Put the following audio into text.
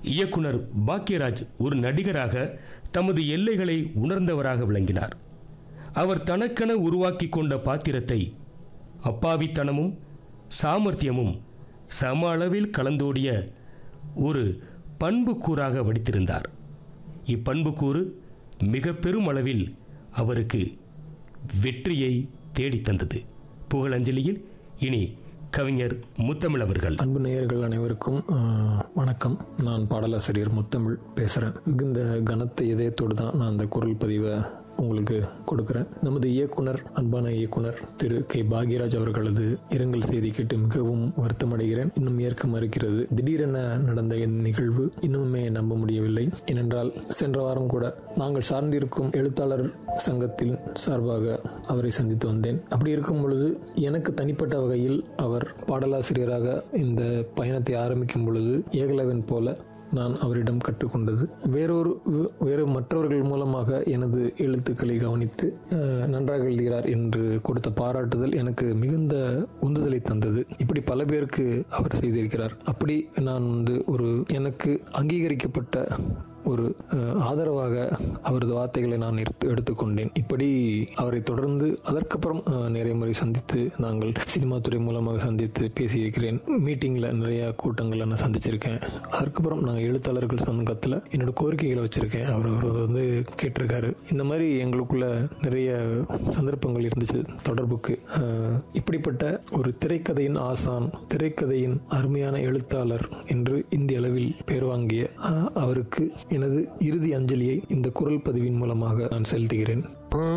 இயக்குனர் பாக்யராஜ் ஒரு நடிகராக தமது எல்லைகளை உணர்ந்தவராக விளங்கினார் அவர் தனக்கென உருவாக்கி கொண்ட பாத்திரத்தை அப்பாவித்தனமும் சாமர்த்தியமும் சம அளவில் கலந்தோடிய ஒரு பண்புக்கூறாக வடித்திருந்தார் இப்பண்புக்கூறு மிக பெரும் அளவில் அவருக்கு வெற்றியை தேடித் தந்தது புகழஞ்சலியில் இனி கவிஞர் முத்தமிழ் அவர்கள் அன்பு நேயர்கள் அனைவருக்கும் ஆஹ், வணக்கம் நான் பாடலாசிரியர் முத்தமிழ் பேசுகிறேன் மிகுந்த கனத்த இதயத்தோடு தான் நான் அந்த குரல் பதிவை உங்களுக்கு கொடுக்குறேன் நமது இயக்குனர் அன்பான இயக்குனர் திரு கே பாக்யராஜ் அவர்களது இரங்கல் செய்தி கேட்டு மிகவும் வருத்தமடைகிறேன் இன்னும் ஏற்க மறுக்கிறது திடீரென நடந்த இந்த நிகழ்வு இன்னுமே நம்ப முடியவில்லை ஏனென்றால் சென்ற வாரம் கூட நாங்கள் சார்ந்திருக்கும் எழுத்தாளர் சங்கத்தின் சார்பாக அவரை சந்தித்து வந்தேன் அப்படி இருக்கும் பொழுது எனக்கு தனிப்பட்ட வகையில் அவர் பாடலாசிரியராக இந்த பயணத்தை ஆரம்பிக்கும் பொழுது ஏகலவன் போல நான் அவரிடம் கற்றுக்கொண்டது வேறொரு வே- வேறு மற்றவர்கள் மூலமாக எனது எழுத்துக்களை கவனித்து அஹ், நன்றாக எழுதுகிறார் என்று கொடுத்த பாராட்டுதல் எனக்கு மிகுந்த உந்துதலை தந்தது இப்படி பல பேருக்கு அவர் செய்திருக்கிறார் அப்படி நான் வந்து ஒரு எனக்கு அங்கீகரிக்கப்பட்ட ஒரு அஹ், ஆதரவாக அவரது வார்த்தைகளை நான் எடுத்து எடுத்துக்கொண்டேன் இப்படி அவரை தொடர்ந்து அதற்கப்புறம் அஹ், நிறைய முறை சந்தித்து நாங்கள் சினிமா துறை மூலமாக சந்தித்து பேசியிருக்கிறேன் மீட்டிங்கில் நிறைய கூட்டங்களை நான் சந்திச்சிருக்கேன் அதற்கப்புறம் நாங்கள் எழுத்தாளர்கள் சங்கத்தில் என்னோட கோரிக்கைகளை வச்சிருக்கேன் அவர் அவர் வந்து கேட்டிருக்காரு இந்த மாதிரி எங்களுக்குள்ள நிறைய சந்தர்ப்பங்கள் இருந்துச்சு தொடர்புக்கு அஹ், இப்படிப்பட்ட ஒரு திரைக்கதையின் ஆசான் திரைக்கதையின் அருமையான எழுத்தாளர் என்று இந்திய அளவில் பேர் வாங்கிய அஹ், அவருக்கு எனது இறுதி அஞ்சலியை இந்த குரல் பதிவின் மூலமாக நான் செலுத்துகிறேன்